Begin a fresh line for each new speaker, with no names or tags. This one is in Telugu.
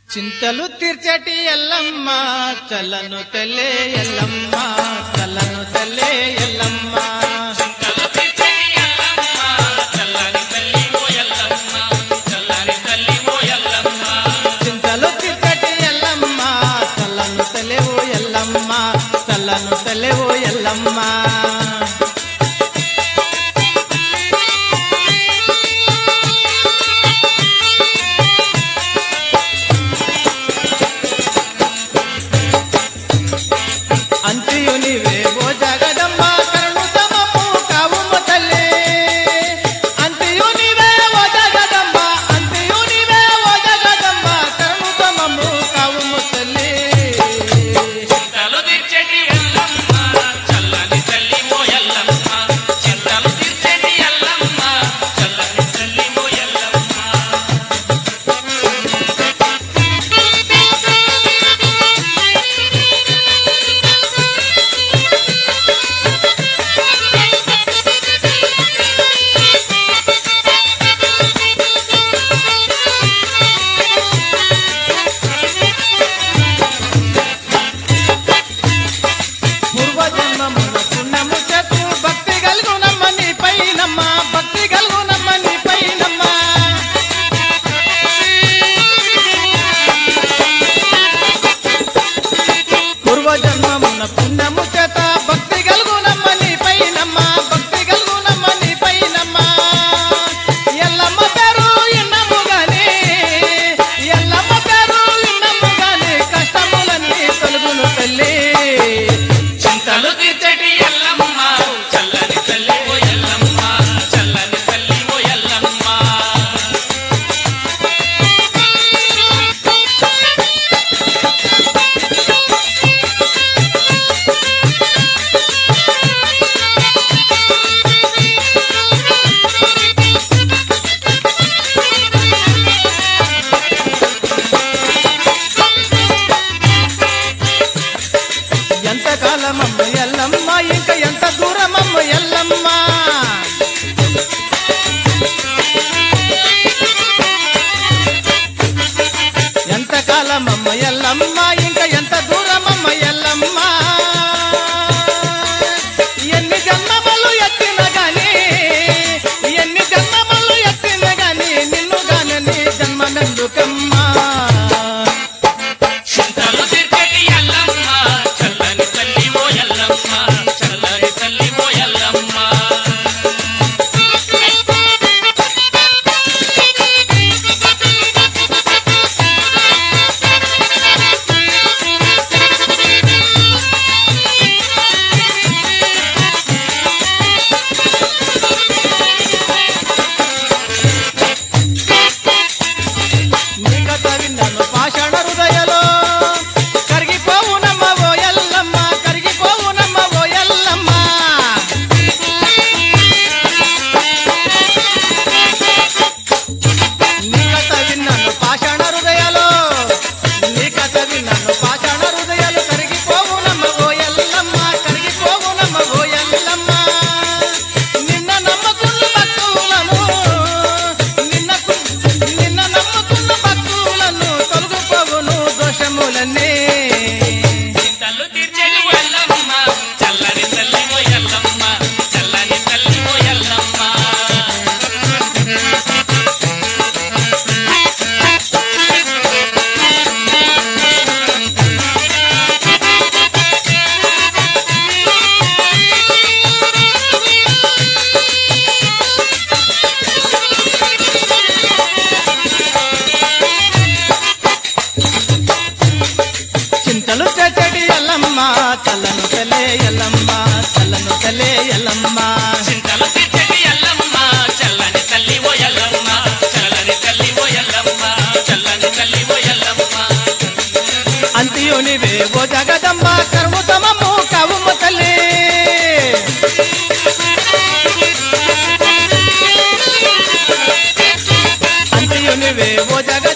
చింతలు తీర్చటి ఎల్లమ్మ చల్లను తెల్లే ఎల్లమ్మ చల్లను తెల్లే ఎల్లమ్మ
చింతలు తీర్చని ఎల్లమ్మ, చల్లని తల్లి ఓ ఎల్లమ్మ, చల్లని తల్లి ఓ ఎల్లమ్మ.
చింతలు తీర్చటి ఎల్లమ్మ చల్లను తెలేవు ఎల్లమ్మ చల్లను తెలేవు ఎల్లమ్మ అంత్యు నీవే ఓ జగదమ్మ కరుణు సమము కావుమ తల్లి అంత్యు నీవే ఓ జగదమ్మ అంత్యు నీవే ఓ జగదమ్మ కరుణు సమము కావుమ తల్లి
చింతలు తీర్చని ఎల్లమ్మ, చల్లని తల్లి ఓ ఎల్లమ్మ, చింతలు తీర్చని ఎల్లమ్మ, చల్లని తల్లి ఓ ఎల్లమ్మ.
పూర్వజన్మమున పుణ్యము చేతు భక్తి కలుగునమ్మ నీ పైనమ్మ భక్తి కలుగునమ్మ నీ పైనమ్మ పూర్వజన్మమున పుణ్యము చేత భక్తి కలుగునమ్మ నీ పైనమ్మ భక్తి కలుగునమ్మ నీ పైనమ్మ ఎల్లమ్మ పేరు ఇన్నము గాని ఎల్లమ్మ పేరు ఇన్నము గాని కష్టములన్నీ తొలుగును తల్లి
చింతలు తీర్చటి ఎల్లమ్మ, చల్లని తల్లి ఓ ఎల్లమ్మ, చల్లని తల్లి ఓ ఎల్లమ్మ.
ఎంత కాలమమ్మ ఎల్లమ్మ ఇంకా ఎంత దూరమమ్మ ఎల్లమ్మ ఎంత కాలమమ్మ ఎల్లమ్మ ఇంకా ఎంత దూరమమ్మ ఎల్లమ్మ ఎన్ని జన్మములు ఎత్తిన గాని ఎన్ని జన్మములు ఎత్తిన గాని నిన్ను గాని నీ జన్మమెందుకమ్మా
చింతలు తీర్చటి ఎల్లమ్మ, చల్లని తల్లి ఓ ఎల్లమ్మ, చల్లని తల్లి ఓ ఎల్లమ్మ.
నీకత విన్నాను పాషాణ హృదయలో కరిగిపోవు నమ్మ ఓ ఎల్లమ్మ కరిగిపోవు నమ్మ ఓ ఎల్లమ్మ నీకత విన్నాను పాషాణ హృదయలో నీకత విన్నాను పాషాణ హృదయాలు కరిగిపోవు నమ్మ ఓ ఎల్లమ్మ కరిగిపోవు నమ్మ ఓ ఎల్లమ్మ నిన్న నమ్మకున్న భక్తులను నిన్న నిన్న నమ్ముకున్న భక్తులను తొలగిపోవును దోషములన్నీ
చింతలు తీర్చని ఎల్లమ్మ, చల్లని తల్లి ఓ ఎల్లమ్మ, చల్లని తల్లి ఓ ఎల్లమ్మ.
చింతలు చెడి ఎల్లమ్మ చల్లను తెలే ఎల్లమ్మ చల్లను తెలే ఎల్లమ్మ
చింతలు తీర్చని ఎల్లమ్మ, చల్లని తల్లి ఓ ఎల్లమ్మ, చల్లని తల్లి ఓ ఎల్లమ్మ, చల్లని తల్లి ఓ ఎల్లమ్మ.
అంత్యునివే ఓ జగదంబ కర్ముతమము కవుము తల్లి అంత్యునివే ఓ జగ